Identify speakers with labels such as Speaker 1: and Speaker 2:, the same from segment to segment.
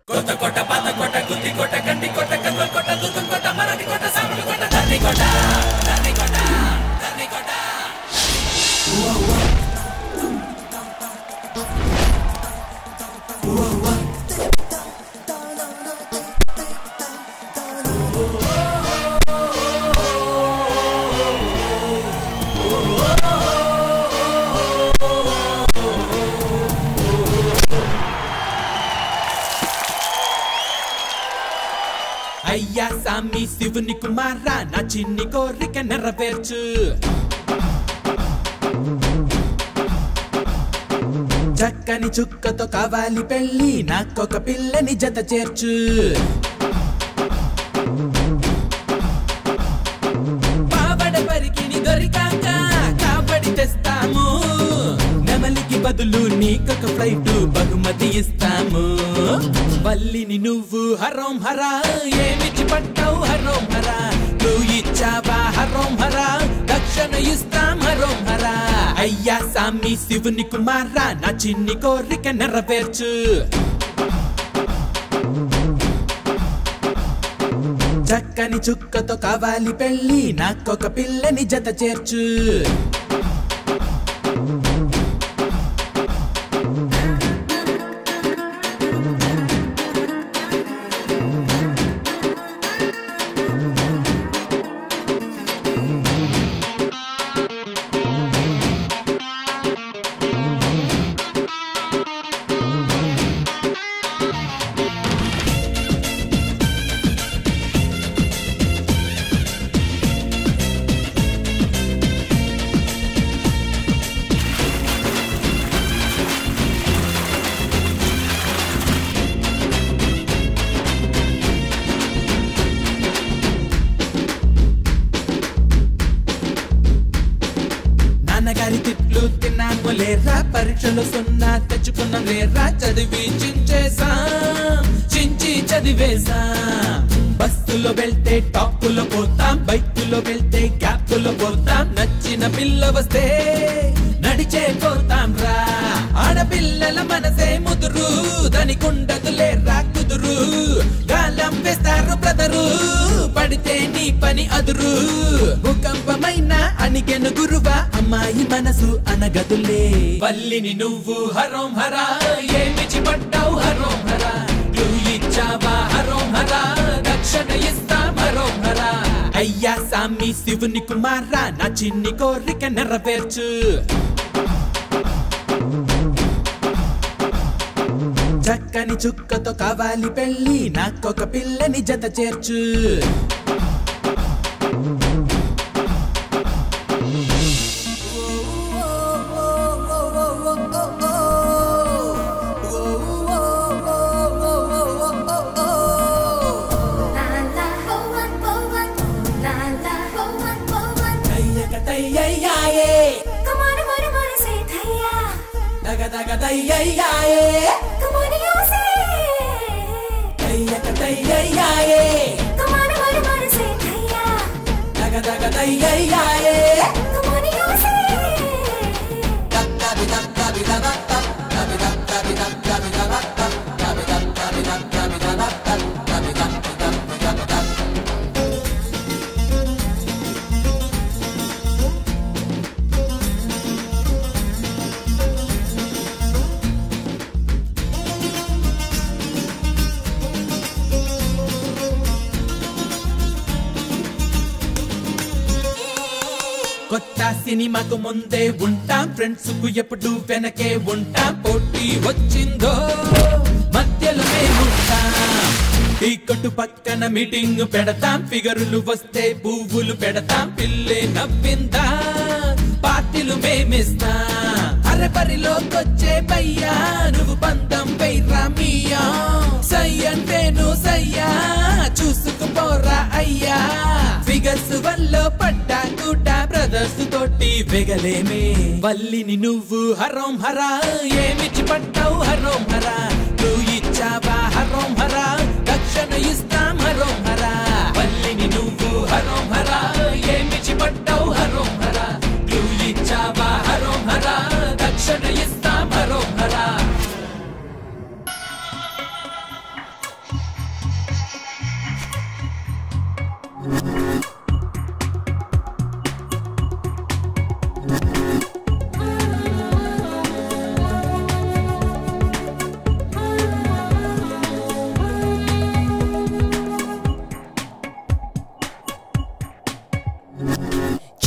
Speaker 1: కొత్త కొట్ట పాత కొట్ట గుత్తి కొట్ట కంటి కొట్ట కన్నుల కొట్ట దుర్గం కొట్ట మరటి కొట్ట సాములు కొట్ట ధర్ని కొట్ట ధర్ని కొట్ట ధర్ని కొట్ట
Speaker 2: అయ్యా సామి శివుని కుమారా నా చిన్ని కోరిక నెరవేర్చు చక్కని చుక్కతో కావాలి పెళ్ళి నాకొక పిల్లని జత చేర్చు పావడ పరికిని దొరికాక కాబడి తెస్తాము నెమలికి బదులు నీకొక ఫ్లైట్ బహుమతి ఇస్తాము వల్లిని నువ్వు హరోం హరా ఏమిచ్చి పట్టావు హరోం హరా నువ్వు ఇచ్చావా హరోం హరా దక్షిణ ఇస్తాం హరోం హరా అయ్యా సామి శివుని కుమారా నా చిన్ని కోరిక నెరవేర్చు చక్కని చుక్కతో కావాలి పెళ్ళి నాకొక పిల్లని జత చేర్చు నాన్నగారి తిట్లు తిన్నాము లేరా పరీక్షలు సున్నా తెచ్చుకున్నాం లేరా చదివి చించేసాం చించి చదివేసాం బస్సులో వెళ్తే టాప్పులో పోతాం బైకులో వెళ్తే గ్యాప్లో పోతాం నచ్చిన పిల్ల వస్తే నడిచే పోతాం రా ఆడపిల్లల మనసే ముదురు దానికుండదు లేరా కుదురు గాలం వేస్తారు బ్రదరు పడితే నీ పని అదురు భూకంపమైన అణిగెను గురువా అమ్మాయి మనసు అనగదులే వల్లిని నువ్వు హరోం హరా ఏమిచి పడ్డావు హరోం హరా నువ్వు ఇచ్చావా హరోం హరా దక్షిణ ఇస్తాం హరోం హరా అయ్యా సామి శివుని కుమారా నా చిన్ని కోరిక నెరవేర్చు చక్కని చుక్కతో కావాలి పెళ్ళి నాకొక పిల్లని జత చేర్చు తయ్యకటయ్యయ్యాయే, తగదగదయ్యయ్యాయే, తయ్యకటయ్యయ్యాయే, తగదగదయ్యయ్యాయే. కొత్త సినిమాకు ముందే ఉంటాం ఫ్రెండ్స్ కు ఎప్పుడు వెనకే ఉంటాం పోటీ వచ్చిందో మధ్యలో మేముంటాం టీ కొట్టు పక్కన మీటింగ్ పెడతాం ఫిగరులు వస్తే పువ్వులు పెడతాం పిల్లే నవ్విందా పార్టీలు మేమిస్తాం అరపరిలోకొచ్చే పయ్యా నువ్వు పంతం వైరా మీయా సై అంటే నువ్వు సయ్యా చూసుకుపోరా అయ్యా ఫిగర్స్ వల్ల పడ్డా కూట బ్రదర్స్ తోటి వెగలేమే వల్లిని నువ్వు హరోం హరా ఏమిచ్చి పట్టావు హరోం హరా నువ్వు ఇచ్చావా హరోం హరా దక్షిణ ఇస్తాం హరోం హరా వల్లిని నువ్వు హరోం హరా ఏమిచ్చి పట్టావు హరోం హరా నువ్వు ఇచ్చావా హరోం హరా దక్షిణ ఇస్తాం హరోం హరా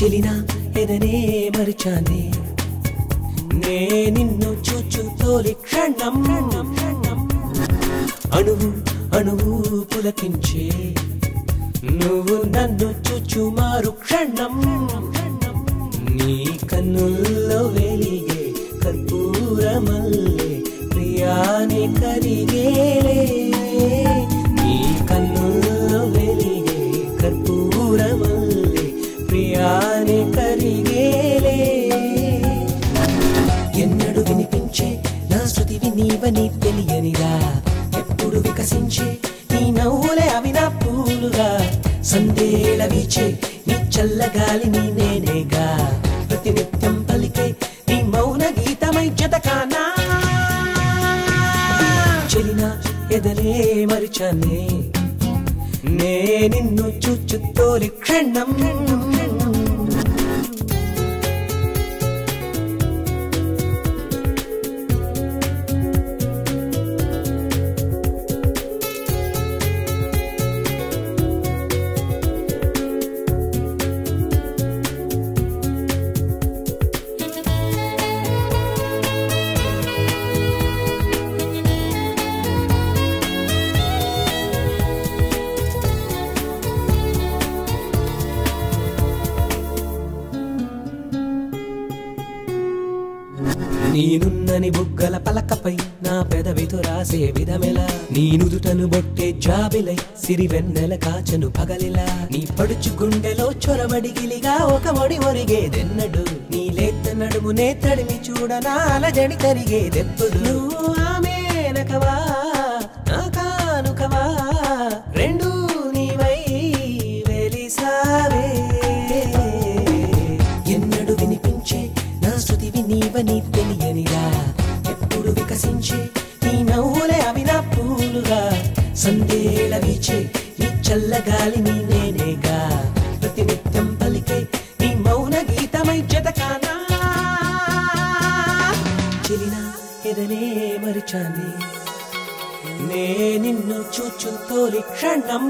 Speaker 3: చెలిన ఎదనే మరిచానే నే నిన్ను చూచు తోలి క్షణం అణువు అణువు పులకించే నువ్వు నన్ను చూచు మారు క్షణం నీ కన్నుల్లో వెలిగే కర్పూరమల్లే ప్రియాని కరిగేలే నీ కన్నుల్లో వెలిగే కర్పూరమల్లే ప్రియాని కరిగేలే ఎన్నడు వినిపించే నా శృతివి నీవని తెలియనిగా ఎప్పుడు వికసించే నీ నవ్వులే అవి నా పూలుగా సందేళ వీచే నీ చల్లగాలి నీ నేనేగా ప్రతినిత్యం పలికే నీ మౌన గీతమై జతకానా చెలిన ఎదలే మరిచానే నే నిన్ను చూచు తోలి క్షణం నేనున్నని బుగ్గల పలకపై నా పెదవితో రాసే విధమెలా నీ నుదుటను బొట్టే జాబిలై సిరి వెన్నెల కాచను పగలిలా నీ పడుచు గుండెలో చొరబడిగిలిగా ఒక ఒడి ఒరిగేదెన్నడు నీ లేత నడుమునే తడిమి చూడనా అలజడి తరిగేదెప్పుడు నువ్వు ఆమెనకవా నా కానుకవా రెండు నీవై వెలిసావే ఎన్నడు వినిపించే నా శృతివి నీవని తెలియనిరా ఎప్పుడు వికసించే నీ నవ్వులే అవి నా పూలుగా సందేళ వీచే నీ చల్లగాలి నీ నేనేగా ప్రతినిత్యం పలికే నీ మౌన గీతమై జతకానా చెలినా ఎదనే మరిచానే నే నిన్ను చూచు తోలి క్షణం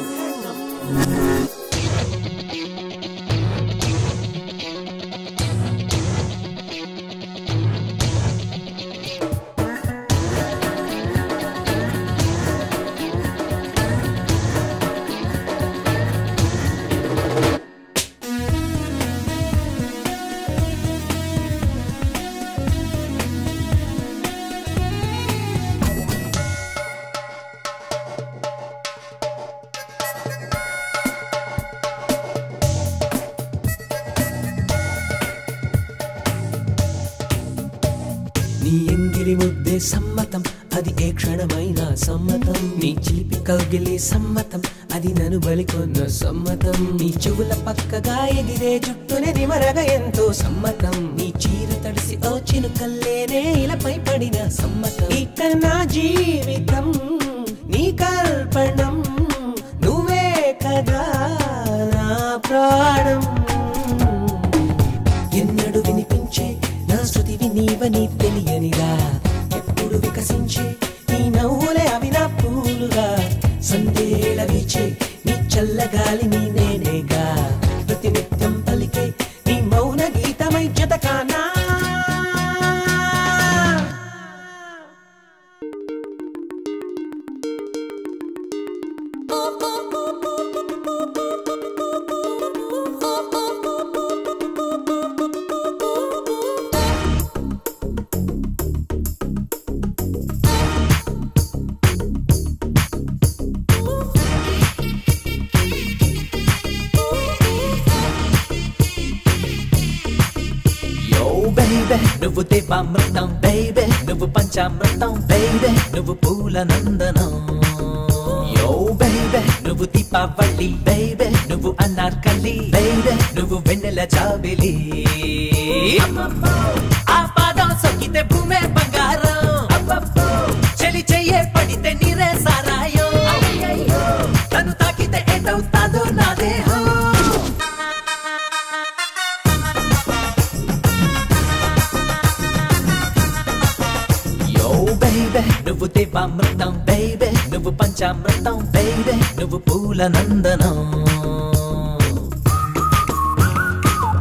Speaker 3: నీ ఎంగిలి ముద్దే సమ్మతం అది ఏ క్షణమైన సమ్మతం నీ చిలిపి కౌగిలి సమ్మతం అది నన్ను బలికొన్న సమ్మతం నీ చెవుల పక్కగా ఎగిరే జుట్టునే నిమరగ ఎంతో సమ్మతం నీ చీర తడిసి ఓ చినుకల్లేనే ఇలపై పడిన సమ్మతం ఇక నా జీవితం నీ కల్పణం నువ్వే కదా నా ప్రాణం ఎన్నడు వినిపించే నా శృతివి నీవని తెలియనిరా ఎప్పుడు వికసించే నీ నవ్వులే అవి నా పూలుగా సందేళ వీచే నీ చల్లగాలి నీ నేనేగా ప్రతినిత్యం పలికే నీ మౌన గీతమై జతకానా
Speaker 2: యో బేబే నువ్వు దేవామృతం బేబే నువ్వు పంచామృతం బేబే నువ్వు పూల నందనం యో బేబే నువ్వు దీపావళి బేబే నువ్వు అన్నార్కలి బేబే నువ్వు వెన్నెల చాబిలి ఆ పాదం సొక్కితే భూమే బంగారం చలి చెయ్యే పడితే నీరే సారాయం తను తాకితే ఏటవుతాదో నా దేహం యో బేబే నువ్వు దేవామృతం బేబే నువ్వు పంచామృతం బేబే నువ్వు పూల నందనం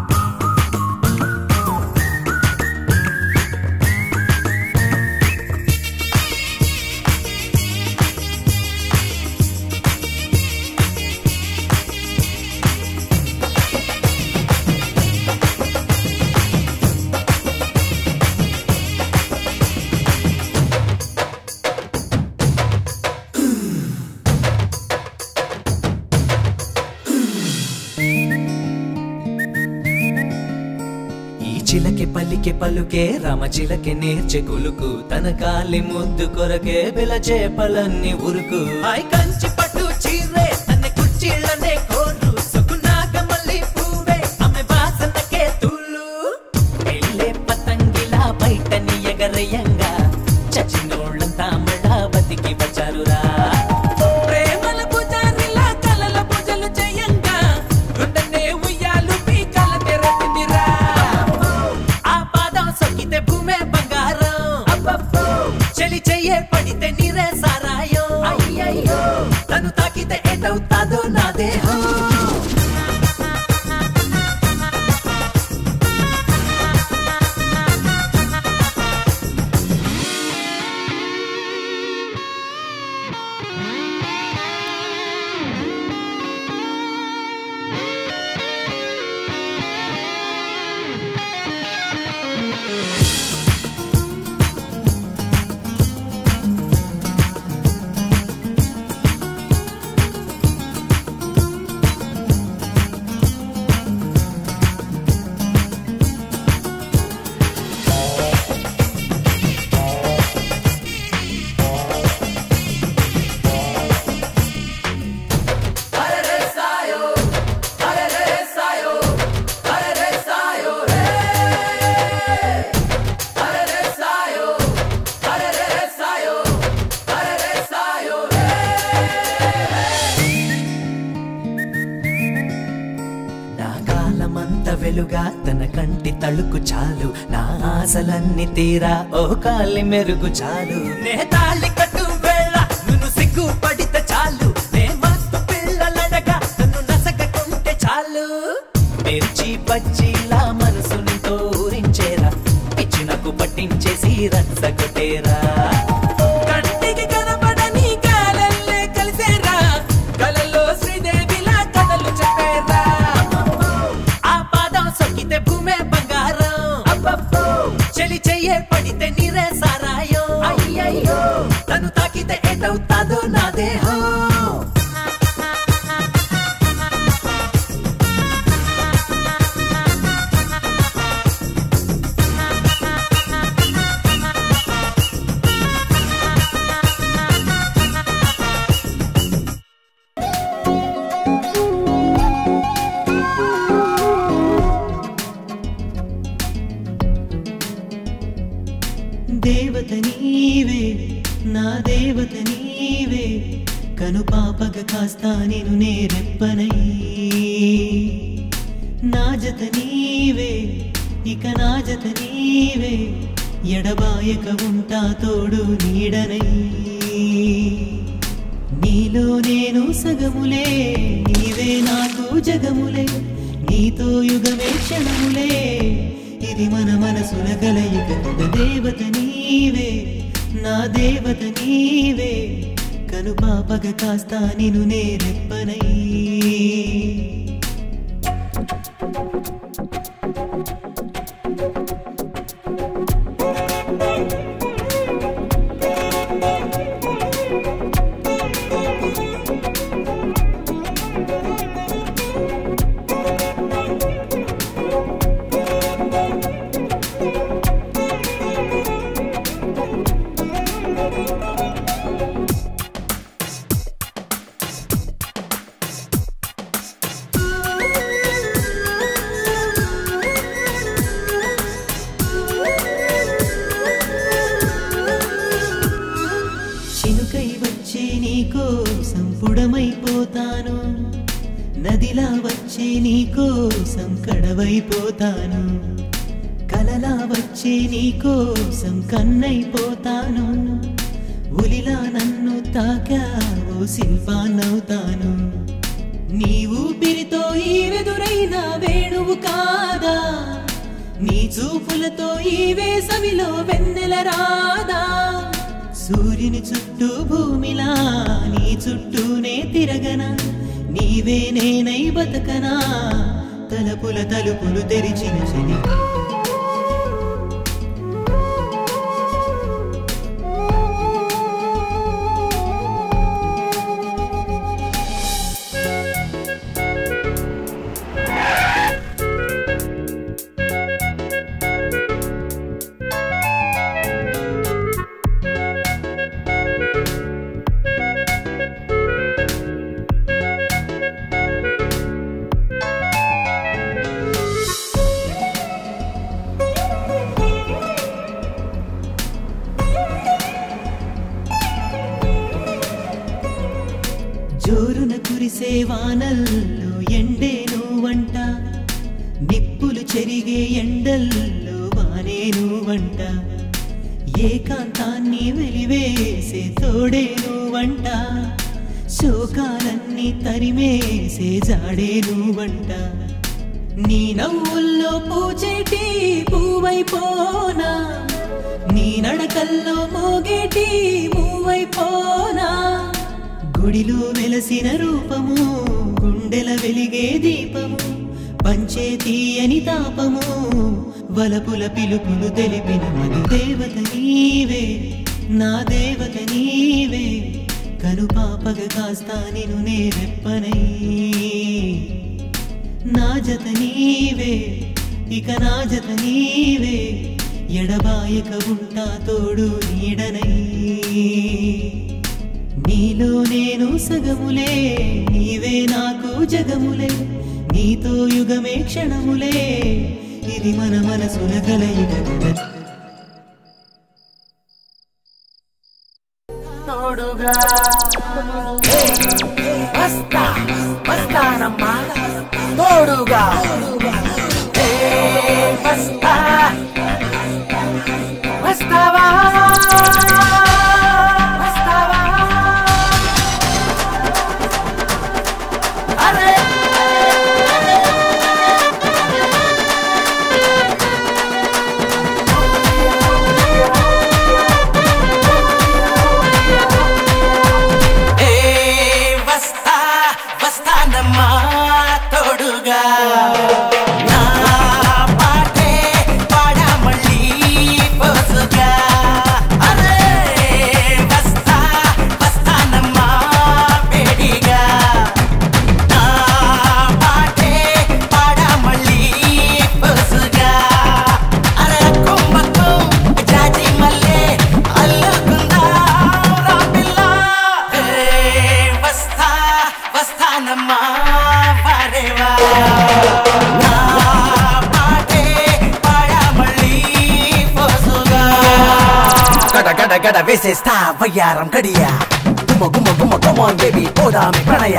Speaker 3: పలికే పలుకే రామచిలకే నేర్చె కులుకు తన కాలి ముద్దు కొరకే పిలచే పలన్ని ఉరుకు ఐ కంచి పట్టు చీరే తన కుర్చీళ్ళనే కోరు సుకునాగ మల్లి పూవే ఆమె వాసనకే తులు ఎల్లే పతంగిలా బయటని ఎగరయంగా చచ్చినోళ్ళంతా మళ్ళా బతికి వచ్చారురా
Speaker 2: ప్రేమల పుజారిలా కలల పూజలు చేయంగా గుండెనే ఉయ్యాలు పీకల తెరటిందిరా
Speaker 3: ఆ పాదం సొక్కితే భూమే బంగారం అబ్బబ్బో. చెలి చెయ్యే పడితే నీరే సారాయం అయ్యయ్యో తను తాకితే ఏటవుతాదో నా దేహం నా కాలమంత వెలుగా తన కంటి తళుకు చాలు నా ఆశలన్నీ తీరా ఓ కాలి మెరుగు చాలు నే తాళి కట్టు వేళ నువ్వు సిగ్గు పడితే చాలు నే మస్తు పిల్లలడగా నన్ను నసగకుంటే చాలు మిర్చి బజ్జీలా మనసుని తోరించేరా పిచ్చినకు పట్టించేసి రచ్చగొట్టేరా
Speaker 2: కంటికి కనపడని కాలల్లే కలిసేరా కలలో శ్రీదేవిలా కథలు చెప్పేరా
Speaker 3: ఆ పాదం సొక్కితే భూమే బంగారం అబ్బబ్బో. చెలి చెయ్యే పడితే నీరే సారాయం అయ్యయ్యో తను తాకితే ఏటవుతాదో నా దేహం
Speaker 4: దేవత నీవే నా దేవత నీవే కను పాపగ కాస్తా నేను నేరెప్పనై నా జత నీవే ఇక నా జత నీవే ఎడబాయక ఉంటా తోడు నీడనై నీలో నేను సగములే నీవే నాకు జగములే నీతో యుగమే క్షణములే ఇది మన మనసుల కలయిక దేవత నీవే నా దేవత నీవే కను పాపగ కాస్తా నిను నేరెప్పనై చినుకై వచ్చే నీకో సంపుడమైపోతాను నదిలా వచ్చే నీకోసం కడవైపోతాను కలలా వచ్చే నీకోసం కన్నైపోతాను ఉలిలా నన్ను తాకావో శిల్పాన్నవుతాను నీ ఊపిరితో ఈ వెదురైన వేణువు కాదా నీ చూపులతో ఈ వేసవిలో వెన్నెల రాదా సూర్యుని చుట్టూ భూమిలా నీ చుట్టూనే తిరగనా నీవే నేనై బతకనా తలపుల తలుపులు తెరిచిన శని కురిసే వానల్లో ఎండే నువ్వంట నిప్పులు చెరిగే ఎండల్లో వానే నువ్వంట ఏకాంతాన్ని వెలివేసే తోడే నువ్వంట శోకాలన్నీ తరిమేసే జాడే నువ్వంట నీ నవ్వుల్లో పూచేటి పువ్వైపోనా నీ నడకల్లో మోగేటి మూవైపోనా గుడిలో వెలసిన రూపము గుండెల వెలిగే దీపము పంచే తీయని తాపము వలపుల పిలుపులు తెలిపిన మది దేవత నీవే నా దేవత నీవే కనుపాపగ కాస్తా నిన్ను నే రెప్పనై నా జత నీవే ఇక నా జత నీవే ఎడబాయక ఉంటా తోడు నీడనై నీలో నేను సగములే నీవే నాకు జగములే నీతో యుగమే క్షణములే ఇది మన మనసుల కలయిక కదా
Speaker 1: తోడుగా వస్తా వస్తానమ్మా తోడుగా ఏ, వస్తా వస్తావా వస్తావా అరే ఏ వస్తా వస్తానమ్మా తోడుగా నా పాటే పాడా మళ్ళీ పోసుగా అరే వస్తా వస్తానమ్మా వేడిగా నా పాటే పాడా మళ్ళీ పోసుగా అరే కుంభకం జాజి మల్లె అల్లుకుందా రా పిల్ల ఏ వస్తా వస్తానమ్మా వారేవా నా పాటే పాడా మళ్ళీ పోసుగా గడ గడ గడ వేసేస్తా వయ్యారం గడియా గుమ్మ గుమ్మ గుమ్మ కమాన్ బేబీ పోదామి ప్రణయ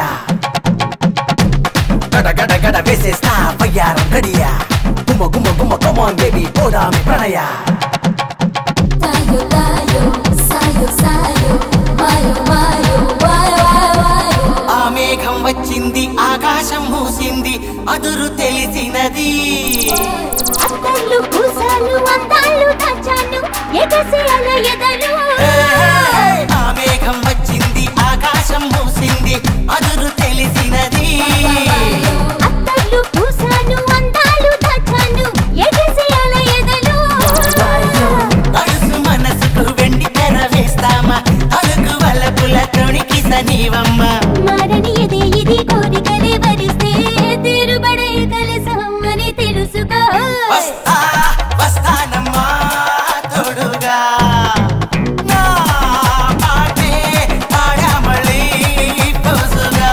Speaker 1: గడ గడ గడ వేసేస్తా వయ్యారం గడియా గుమ్మ గుమ్మ గుమ్మ కమాన్ బేబీ పోదామి ప్రణయ
Speaker 5: Tayo, tayo, sayo, sayo, mayo, mayo, wayo, wayo, wayo.
Speaker 1: ఆ మేఘం వచ్చింది ఆకాశం మూసింది అదురు తెలిసినది
Speaker 5: అత్తళ్ళు పూసాలు అందాలు దాచాను ఎగసి అల ఎదలు
Speaker 1: ఆ మేఘం వచ్చింది ఆకాశం మూసింది అదురు తెలిసినది
Speaker 5: అత్తళ్ళు పూసాను అందాలు దాచాను ఎగసి అల ఎదలు
Speaker 1: అడుసు మనసుకు వెండి తెర వేస్తామా అలుగు వలపుల తొణికి సనీవమ్మ
Speaker 5: మారని ఎదే ఇది కోరికలే వరిస్తే తిరుబడే కలసమ్మని తెలుసుకో
Speaker 1: వస్తా వస్తానమ్మా తోడుగా నా పాటే పాడమళ్ళీ పొసుగా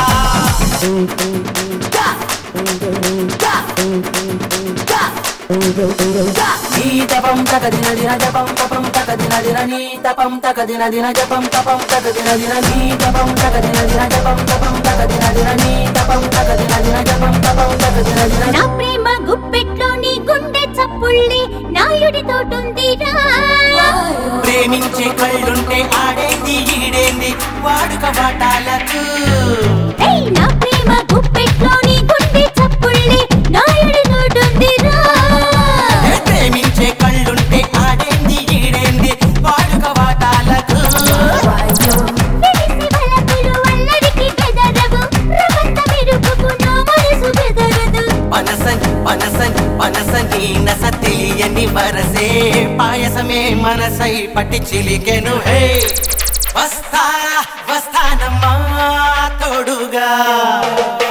Speaker 1: నీ తపం తక దిన దిన జపం తపం తక దిన దిన నీ తపం తక దిన దిన జపం తపం తక దిన దిన నీ తపం తక దిన దిన జపం తపం తక దిన దిన నీ తపం తక దిన దిన జపం తపం తక దిన దిన
Speaker 5: నా ప్రేమ గుప్పెట్లో నీ గుండె చప్పుళ్ళి నాయుడితోటుందిరా
Speaker 1: ప్రేమించే కళ్ళుంటే ఆడేంది ఈడేంది వాడుక వాటాలకు
Speaker 5: ఏయ్ నా ప్రేమ గుప్పెట్లో నీ గుండె చప్పుళ్ళి నాయుడితోటుందిరా
Speaker 1: ఏ ప్రేమించే కళ్ళుంటే ఆడేంది ఈడేంది వాడుక వాటాలకు
Speaker 5: తెలిసి వలపులు అల్లరికి బెదరవు రవంత మెరుపుకు నా మనసు బెదరదు
Speaker 1: పనసన్ పనసన్ పనసన్ నీ నస తెలియని వరసే పాయసమే మనసై పట్టి చిలికెను హే వస్తా వస్తానమ్మా తోడుగా